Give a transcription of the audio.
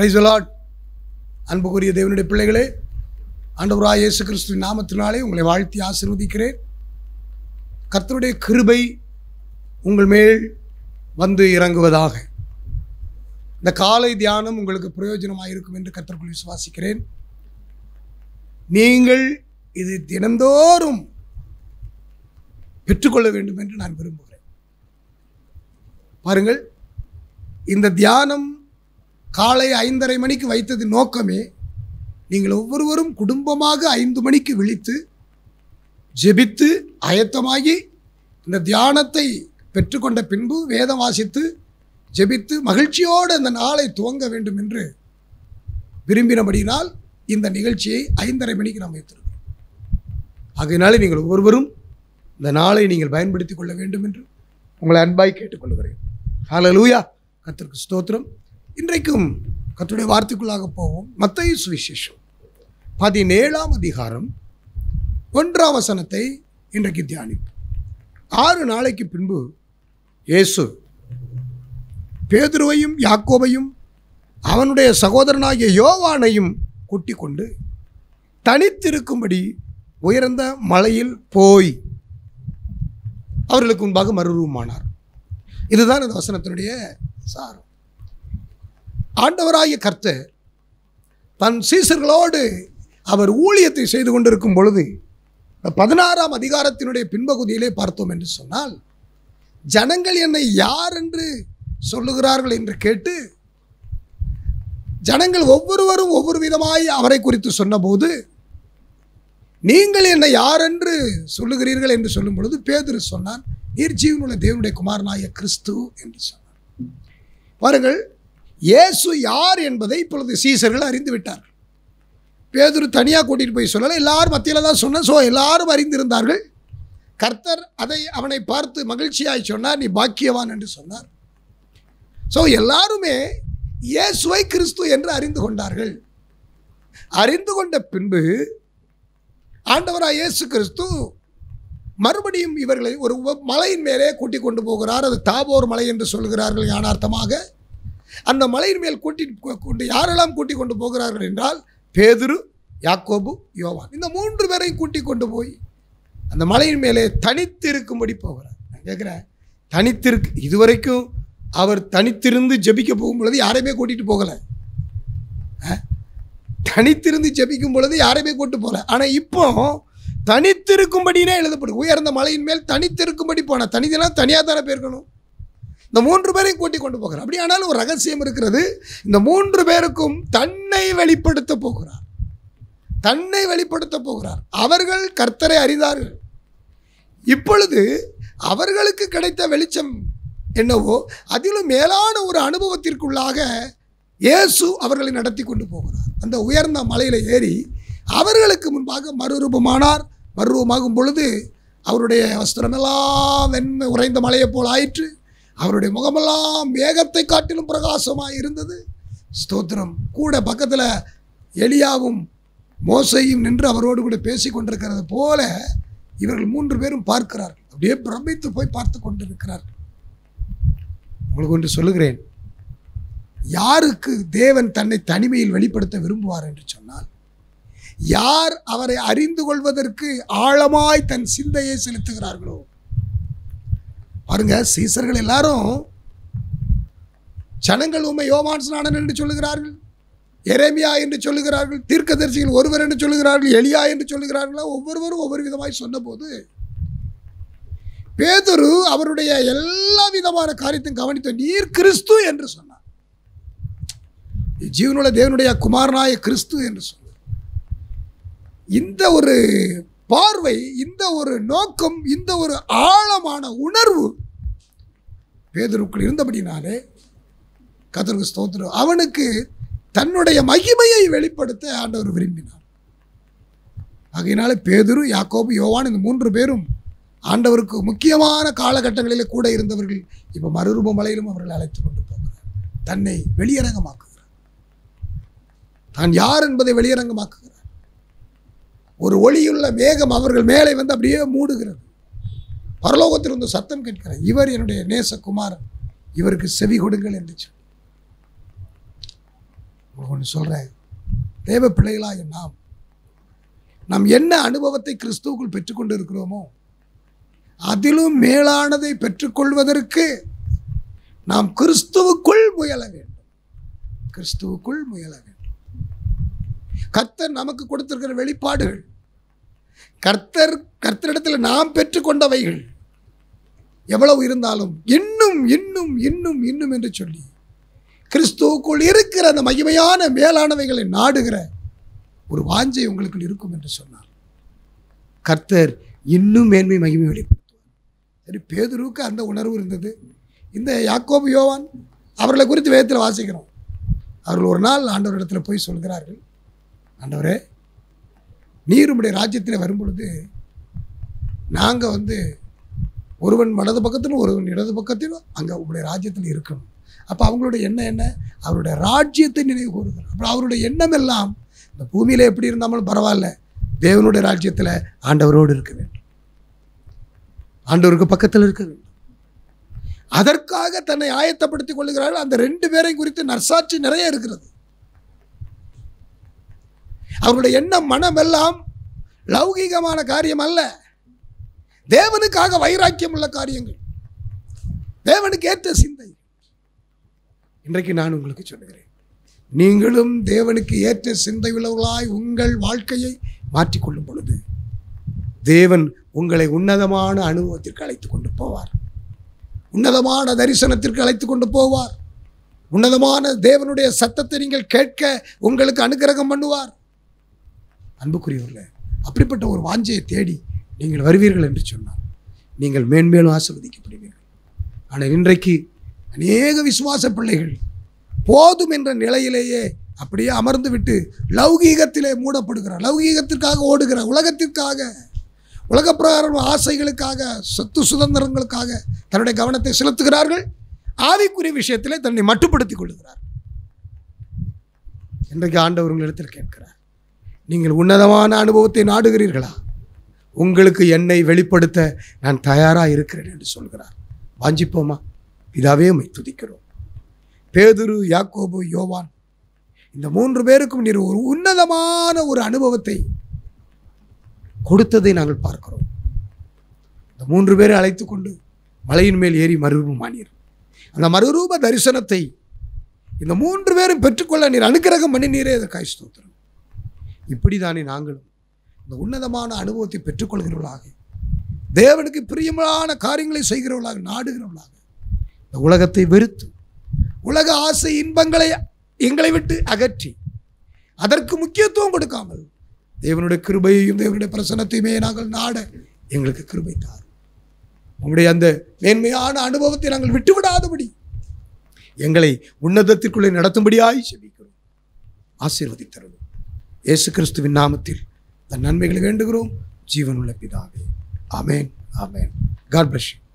price Lord அன்புக்குரிய தேவனுடைய பிள்ளைகளே ஆண்டவராக இயேசு கிறிஸ்துவின் நாமத்தினாலே உங்களை வாழ்த்தி ஆசீர்வதிக்கிறேன் கர்த்தருடைய கிருபை உங்கள் மேல் வந்து இறங்குவதாக இந்த காலை தியானம் உங்களுக்கு பிரயோஜனமாக இருக்கும் என்று கர்த்தருக்குள் விசுவாசிக்கிறேன் நீங்கள் இது தினந்தோறும் பெற்றுக்கொள்ள வேண்டும் என்று நான் விரும்புகிறேன் பாருங்கள் இந்த தியானம் காலை ஐந்தரை மணிக்கு வைத்தது நோக்கமே நீங்கள் ஒவ்வொருவரும் குடும்பமாக ஐந்து மணிக்கு விழித்து ஜெபித்து ஆயத்தமாகி இந்த தியானத்தை பெற்றுக்கொண்ட பின்பு வேதம் வாசித்து ஜெபித்து மகிழ்ச்சியோடு அந்த நாளை துவங்க வேண்டும் என்று விரும்பினபடியினால் இந்த நிகழ்ச்சியை ஐந்தரை மணிக்கு நாம் வைத்திருக்கிறோம் ஆகையினாலே நீங்கள் ஒவ்வொருவரும் இந்த நாளை நீங்கள் பயன்படுத்திக் கொள்ள வேண்டும் என்று உங்களை அன்பாய் கேட்டுக்கொள்கிறேன் ஹalleluya கர்த்தருக்கு ஸ்தோத்திரம் இன்றைக்கும் கர்த்தருடைய வார்த்தைக்குள்ளாக போவோம் மத்தேயு சுவிசேஷம் பதினேழாம் அதிகாரம் ஒன்றாம் வசனத்தை இன்றைக்கு தியானிப்போம் ஆறு நாளைக்கு பின்பு இயேசு பேதுருவையும் யாக்கோபையும் அவனுடைய சகோதரனாகிய யோவானையும் கூட்டிக் கொண்டு தனித்திருக்கும்படி உயர்ந்த மலையில் போய் அவர்களுக்கு முன்பாக மறுரூபமானார் இதுதான் இந்த வசனத்தினுடைய சாரம் ஆண்டவராகிய கர்த்தர் தன் சீசர்களோடு அவர் ஊழியத்தை செய்து கொண்டிருக்கும் பொழுது இந்த பதினாறாம் அதிகாரத்தினுடைய பின்பகுதியிலே பார்த்தோம் என்று சொன்னால் ஜனங்கள் என்னை யார் என்று சொல்லுகிறார்கள் என்று கேட்டு ஜனங்கள் ஒவ்வொருவரும் ஒவ்வொரு விதமாய் அவரை குறித்து சொன்னபோது நீங்கள் என்னை யார் என்று சொல்லுகிறீர்கள் என்று சொல்லும் பொழுது பேதுரு சொன்னான் நீர் ஜீவனுள்ள தேவனுடைய குமாரனாய கிறிஸ்து என்று சொன்னார் பாருங்கள் இயேசு யார் என்பதை இப்பொழுது சீசர்கள் அறிந்து விட்டார்கள் பேதுரு தனியாக கூட்டிகிட்டு போய் சொல்லலை எல்லாரும் மத்தியில் தான் சொன்ன ஸோ எல்லாரும் அறிந்திருந்தார்கள் கர்த்தர் அதை அவனை பார்த்து மகிழ்ச்சியாய் சொன்னார் நீ பாக்கியவான் என்று சொன்னார் ஸோ எல்லாருமே இயேசுவை கிறிஸ்து என்று அறிந்து கொண்டார்கள் அறிந்து கொண்ட பின்பு ஆண்டவராக இயேசு கிறிஸ்து மறுபடியும் இவர்களை ஒரு உவ- மலையின் மேலே கூட்டிக் கொண்டு போகிறார் அது தாபோர் மலை என்று சொல்கிறார்கள் ஞானார்த்தமாக அந்த மலையின் மேல் கூட்டிட்டு கொண்டு யாரெல்லாம் கூட்டிக் கொண்டு போகிறார்கள் என்றால் பேதுரு யாக்கோபு யோவான் இந்த மூன்று பேரையும் கூட்டிக் கொண்டு போய் அந்த மலையின் மேலே தனித்து இருக்கும்படி போகிறார் நான் கேட்குறேன் தனித்திருக்கு இதுவரைக்கும் அவர் தனித்திருந்து ஜெபிக்க போகும் பொழுது யாரையுமே கூட்டிகிட்டு போகலை தனித்திருந்து ஜெபிக்கும் பொழுது யாரையுமே கூட்டு போகல ஆனால் இப்போ தனித்திருக்கும்படினே எழுதப்படும் உயர்ந்த மலையின் மேல் தனித்திருக்கும்படி போன தனிதெல்லாம் தனியாக தானே போயிருக்கணும் இந்த மூன்று பேரையும் கூட்டி கொண்டு போகிறார் அப்படி ஆனாலும் ஒரு ரகசியம் இருக்கிறது இந்த மூன்று பேருக்கும் தன்னை வெளிப்படுத்த போகிறார் தன்னை வெளிப்படுத்த போகிறார் அவர்கள் கர்த்தரை அறிந்தார்கள் இப்பொழுது அவர்களுக்கு கிடைத்த வெளிச்சம் என்னவோ அதிலும் மேலான ஒரு அனுபவத்திற்குள்ளாக இயேசு அவர்களை நடத்தி கொண்டு போகிறார் அந்த உயர்ந்த மலையில் ஏறி அவர்களுக்கு முன்பாக மறுரூபமானார் மறுரூபமாகும் பொழுது அவருடைய வஸ்திரமெல்லாம் வெண்மை உறைந்த மலையைப் போல் ஆயிற்று அவருடைய முகமெல்லாம் மேகத்தை காட்டிலும் பிரகாசமாக இருந்தது ஸ்தோத்திரம் கூட பக்கத்தில் எலியாவும் மோசையும் நின்று அவரோடு கூட பேசி கொண்டிருக்கிறது போல இவர்கள் மூன்று பேரும் பார்க்கிறார்கள் அப்படியே பிரமித்து போய் பார்த்து கொண்டிருக்கிறார்கள் உங்களுக்கு ஒன்று சொல்லுகிறேன் யாருக்கு தேவன் தன்னை தனிமையில் வெளிப்படுத்த விரும்புவார் என்று சொன்னால் யார் அவரை அறிந்து கொள்வதற்கு ஆழமாய் தன் சிந்தையை செலுத்துகிறார்களோ பாருங்க சீசர்கள் எல்லாரும் ஜனங்கள் உண்மை யோவான் ஸ்நானன் என்று சொல்லுகிறார்கள் எரேமியா என்று சொல்லுகிறார்கள் தீர்க்கதரிசிகள் ஒருவர் என்று சொல்லுகிறார்கள் எலியா என்று சொல்லுகிறார்களா ஒவ்வொருவரும் ஒவ்வொரு விதமாய் சொன்னபோது பேதுரு அவருடைய எல்லா விதமான காரியத்தையும் கவனித்த நீர் கிறிஸ்து என்று சொன்னார் ஜீவனுள்ள தேவனுடைய குமாரனாய கிறிஸ்து என்று சொன்னார் இந்த ஒரு பார்வை இந்த ஒரு நோக்கம் இந்த ஒரு ஆழமான உணர்வு பேதருக்குள் இருந்தபடினாலே கத்தருக்கு ஸ்தோத்திரம் அவனுக்கு தன்னுடைய மகிமையை வெளிப்படுத்த ஆண்டவர் விரும்பினார் ஆகையினால பேதுரு யாக்கோபு யோவான் இந்த மூன்று பேரும் ஆண்டவருக்கு முக்கியமான காலகட்டங்களிலே கூட இருந்தவர்கள் இப்போ மறுரூப மலையிலும் அவர்கள் அழைத்து கொண்டு போகிறார் தன்னை வெளியரங்கமாக்குகிறார் தான் யார் என்பதை வெளியரங்கமாக்குகிறார் ஒரு ஒளியுள்ள மேகம் அவர்கள் மேலே வந்து அப்படியே மூடுகிறது பரலோகத்தில் இருந்து சத்தம் கேட்கிறார் இவர் என்னுடைய நேசகுமாரன் இவருக்கு செவி கொடுங்கள் என்று சொல்லி ஒன்று சொல்கிறேன் தேவ பிள்ளைகளாக நாம் நாம் என்ன அனுபவத்தை கிறிஸ்துவுக்குள் பெற்றுக்கொண்டு இருக்கிறோமோ அதிலும் மேலானதை பெற்றுக்கொள்வதற்கு நாம் கிறிஸ்துவுக்குள் முயல வேண்டும் கிறிஸ்துவுக்குள் முயல வேண்டும் கர்த்தர் நமக்கு கொடுத்திருக்கிற வெளிப்பாடுகள் கர்த்தர் கர்த்தரிடத்தில் நாம் பெற்றுக்கொண்டவைகள் எவ்வளவு இருந்தாலும் இன்னும் இன்னும் இன்னும் இன்னும் என்று சொல்லி கிறிஸ்துவுக்குள் இருக்கிற அந்த மகிமையான மேலானவைகளை நாடுகிற ஒரு வாஞ்சை உங்களுக்குள் இருக்கும் என்று சொன்னார் கர்த்தர் இன்னும் மேன்மை மகிமை வெளிப்படுத்துவார் சரி பேதுருவுக்கு அந்த உணர்வு இருந்தது இந்த யாக்கோபு யோவான் அவர்களை குறித்து வேதத்தில் வாசிக்கிறோம் அவர்கள் ஒரு நாள் ஆண்டவரிடத்தில் போய் சொல்கிறார்கள் ஆண்டவரே நீர் உம்முடைய ராஜ்யத்தில் வரும்பொழுது நாங்கள் வந்து ஒருவன் வலது பக்கத்திலும் ஒருவன் இடது பக்கத்திலும் அங்கே உங்களுடைய ராஜ்யத்தில் இருக்கணும் அப்போ அவங்களுடைய எண்ணம் என்ன அவருடைய ராஜ்யத்தை நினைவு கூறுகிறார் அப்புறம் அவருடைய எண்ணம் எல்லாம் இந்த பூமியில் எப்படி இருந்தாலும் பரவாயில்ல தேவனுடைய ராஜ்யத்தில் ஆண்டவரோடு இருக்க வேண்டும் ஆண்டவருக்கு பக்கத்தில் இருக்க வேண்டும் அதற்காக தன்னை ஆயத்தப்படுத்திக் கொள்ளுகிறார்கள் அந்த ரெண்டு பேரையும் குறித்து நற்சாட்சி நிறைய இருக்கிறது அவருடைய எண்ணம் மனம் எல்லாம் லௌகீகமான காரியம் அல்ல தேவனுக்காக வைராக்கியம் உள்ள காரியங்கள் தேவனுக்கு ஏற்ற சிந்தை இன்றைக்கு நான் உங்களுக்கு சொல்லுகிறேன் நீங்களும் தேவனுக்கு ஏற்ற சிந்தை உள்ளவர்களாய் உங்கள் வாழ்க்கையை மாற்றிக்கொள்ளும் பொழுது தேவன் உங்களை உன்னதமான அனுபவத்திற்கு அழைத்து கொண்டு போவார் உன்னதமான தரிசனத்திற்கு அழைத்து கொண்டு போவார் உன்னதமான தேவனுடைய சத்தத்தை நீங்கள் கேட்க உங்களுக்கு அனுக்கிரகம் பண்ணுவார் அன்புக்குரியவர்களே அப்படிப்பட்ட ஒரு வாஞ்சையை தேடி நீங்கள் வருவீர்கள் என்று சொன்னார் நீங்கள் மேன்மேலும் ஆசிர்வதிக்கப்படுவீர்கள் ஆனால் இன்றைக்கு அநேக விசுவாச பிள்ளைகள் போதும் என்ற நிலையிலேயே அப்படியே அமர்ந்து விட்டு லௌகீகத்திலே மூடப்படுகிறார் லௌகீகத்திற்காக ஓடுகிறார் உலகத்திற்காக உலக பிரகாரம் ஆசைகளுக்காக சொத்து சுதந்திரங்களுக்காக தன்னுடைய கவனத்தை செலுத்துகிறார்கள் ஆவிக்குரிய விஷயத்திலே தன்னை மட்டுப்படுத்திக் கொள்ளுகிறார் இன்றைக்கு ஆண்டவர் உங்களிடத்தில் கேட்கிறார் நீங்கள் உன்னதமான அனுபவத்தை நாடுகிறீர்களா உங்களுக்கு என்னை வெளிப்படுத்த நான் தயாராக இருக்கிறேன் என்று சொல்கிறார் வாஞ்சிப்போமா பிதாவே உம்மை துதிக்கிறோம் பேதுரு யாக்கோபு யோவான் இந்த மூன்று பேருக்கும் நீர் ஒரு உன்னதமான ஒரு அனுபவத்தை கொடுத்ததை நாங்கள் பார்க்கிறோம் இந்த மூன்று பேரை அழைத்து கொண்டு மலையின் மேல் ஏறி மறுரூபமானீர் அந்த மறுரூப தரிசனத்தை இந்த மூன்று பேரும் பெற்றுக்கொள்ள நீர் அனுக்கிரகம் பண்ணினீரே அதற்காக ஸ்தோத்திரம் இப்படிதானே நாங்களும் இந்த உன்னதமான அனுபவத்தை பெற்றுக்கொள்கிறவர்களாக தேவனுக்கு பிரியமான காரியங்களை செய்கிறவர்களாக நாடுகிறவர்களாக இந்த உலகத்தை வெறுத்து உலக ஆசை இன்பங்களை எங்களை விட்டு அகற்றி அதற்கு முக்கியத்துவம் கொடுக்காமல் தேவனுடைய கிருபையையும் தேவனுடைய பிரசன்னத்தையுமே நாங்கள் நாட எங்களுக்கு கிருபை தார் உங்களுடைய அந்த மேன்மையான அனுபவத்தை நாங்கள் விட்டுவிடாதபடி எங்களை உன்னதத்திற்குள்ளே நடத்தும்படியாய் செபிக்கிறோம் ஆசீர்வதித்தரணும் இயேசு கிறிஸ்துவின் நாமத்தில் தன் நன்மைகளை வேண்டுகிறோம் ஜீவனுள்ள பிதாவே amen amen God bless you